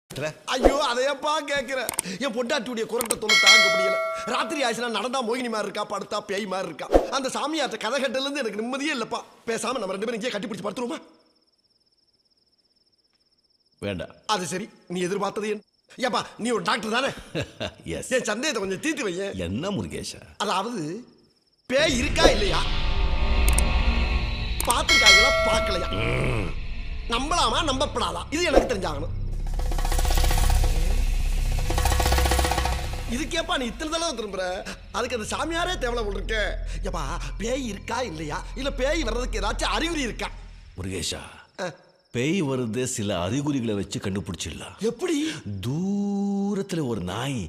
ஐயோ அதையப்பா கேக்குற என் பொண்டாட்டியுடைய குரட்டை தொலை தாங்க முடியல ராத்திரி ஆச்சுனா நடந்தா மோகினி மாதிரி இருக்கா படுத்தா பேய் மாதிரி இருக்கா அந்த சாமியார்ட்ட கதை கட்டல இருந்து எனக்கு நிம்மதியே இல்லப்பா பேசாம நம்ம ரெண்டு பேரும் இங்கே கட்டி பிடிச்சு படுத்துருவோமா வேண்டாம் அது சரி நீ எதிர்பார்த்தது என்ன ஏப்பா நீ ஒரு டாக்டர் தானே எஸ் என் சந்தேகத்தை கொஞ்சம் தீர்த்து வையேன் என்ன முருகேஷா அதாவது பேய் இருக்கா இல்லையா பார்த்துருக்காங்களா பார்க்கலையா நம்பலாமா நம்பப்படாதா இது எனக்கு தெரிஞ்சாகணும் இதுக்கேப்பா நீ இத்தனை தடவை திரும்புற அதுக்கு அந்த சாமியாரே தேவலை போல் இருக்க ஏப்பா பேய் இருக்கா இல்லையா இல்ல பேய் வர்றதுக்கு ஏதாச்சும் அறிகுறி இருக்கா முருகேஷா அஹ், பேய் வருது சில அறிகுறிகளை வச்சு கண்டுபிடிச்சிடலாம் எப்படி தூரத்துல ஒரு நாய்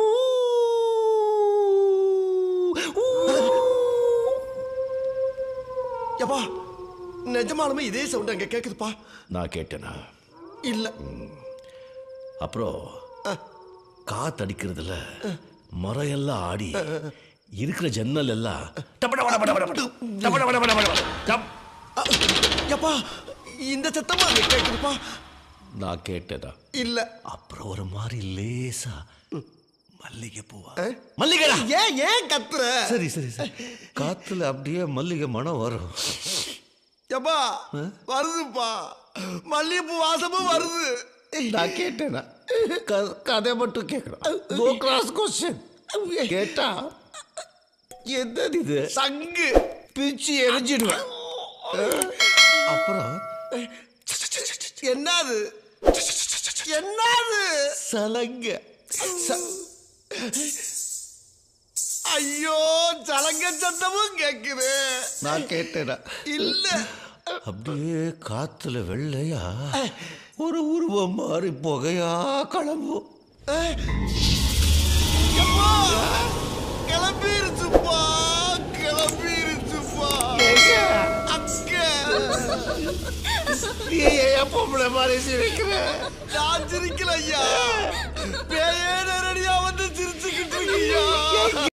ஏப்பா நிஜமாலுமே இதே சவுண்ட் அங்க கேக்குதுப்பா நான் கேட்டேனா இல்ல அப்புறம் காத்தடிக்கிறதுல மரம் எல்லாம் ஆடி இருக்கிற ஜன்னல் எல்லாம் டபட பட பட பட பட, டபட பட பட பட பட, டப். ஏப்பா இந்த சத்தமா அங்க கேக்குதுப்பா நான் கேட்டேனா இல்ல அப்புறம் ஒரு மாதிரி லேசா மல்லிகை பூவா மல்லிகைடா ஏன் ஏன் கத்துற சரி சரி சரி காத்துல அப்படியே மல்லிகை மனம் வரும் ஏப்பா வருதுப்பா மல்லிகைப்பூ வாசமும் வருது நான் கேட்டேனா க- கதை மட்டும் கேட்கணும் நோ கிராஸ் கொஸ்டின் கேட்டா என்னது இது சங்கு பிச்சு எரிஞ்சிடுவேன் அப்புறம் என்னது என்னது சலங்க ஐயோ சலங்க சத்தமும் கேக்குது நான் கேட்டேனா இல்ல அப்படியே காத்துல வெள்ளையா ஒரு உருவம் மாறி புகையா கிளம்பும் எப்பா கிளம்பிருச்சுப்பா கிளம்பிருச்சுப்பா அங்க நீ ஏன் பொம்பளை மாதிரி சிரிக்கிற நான்